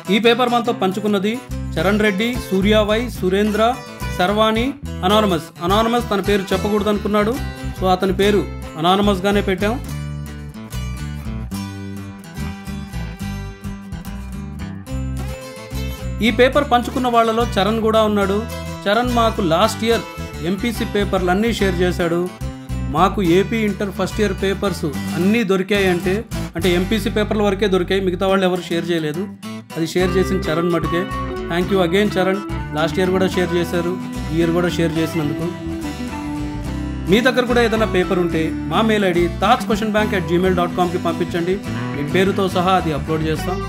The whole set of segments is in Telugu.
ఈ పేపర్ మనతో పంచుకున్నది Charan Reddy Surya Y Surendra Sharvani anonymous anonymous తన పేరు చెప్పకూడదు అనుకున్నాడు సో అతని పేరు అనానమస్గానే పెట్టాం ఈ పేపర్ పంచుకున్న వాళ్ళలో చరణ్ కూడా ఉన్నాడు చరణ్ మాకు లాస్ట్ ఇయర్ ఎంపీసీ పేపర్లు అన్నీ షేర్ చేశాడు మాకు AP inter first year papers అన్నీ దొరికాయి అంటే అంటే ఎంపీసీ పేపర్ల వరకే దొరికాయి మిగతా వాళ్ళు ఎవరు షేర్ చేయలేదు అది షేర్ చేసిన చరణ్ మటుకే thank you again Charan last year కూడా షేర్ చేశారు ఈ ఇయర్ కూడా షేర్ చేసినందుకు మీ దగ్గర కూడా ఏదైనా పేపర్ ఉంటే మా mail ID Taj question bank at Gmail dot కామ్కి పంపించండి మీ పేరుతో సహా అది అప్లోడ్ చేస్తాం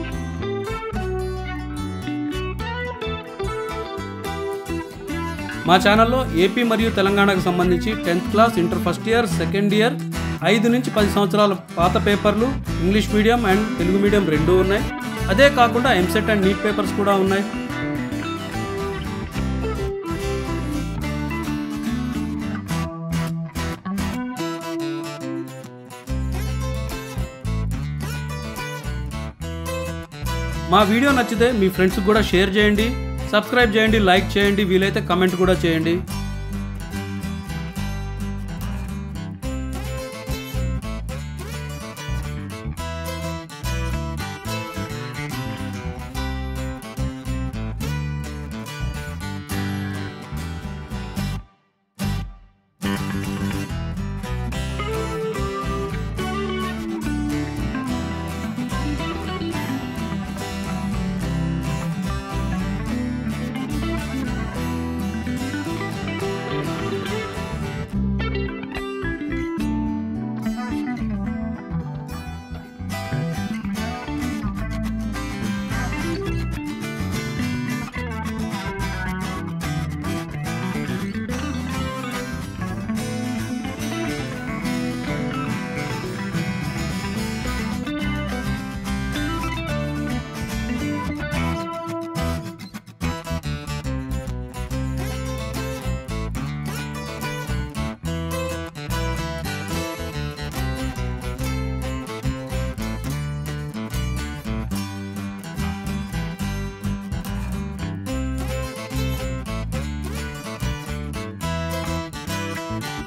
మా ఛానల్లో ఏపీ మరియు తెలంగాణకు సంబంధించి tenth class inter first year second year ఐదు నుంచి పది సంవత్సరాల పాత పేపర్లు English medium and Telugu medium రెండూ ఉన్నాయి అదే కాకుండా ఎంసెట్ అండ్ నీట్ పేపర్స్ కూడా ఉన్నాయి మా వీడియో నచ్చితే మీ ఫ్రెండ్స్కి కూడా షేర్ చేయండి సబ్స్క్రైబ్ చేయండి లైక్ చేయండి వీలైతే కమెంట్ కూడా చేయండి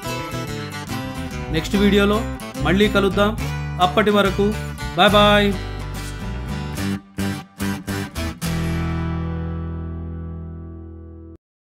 నెక్స్ట్ వీడియోలో మళ్ళీ కలుద్దాం అప్పటి వరకు బాయ్ బాయ్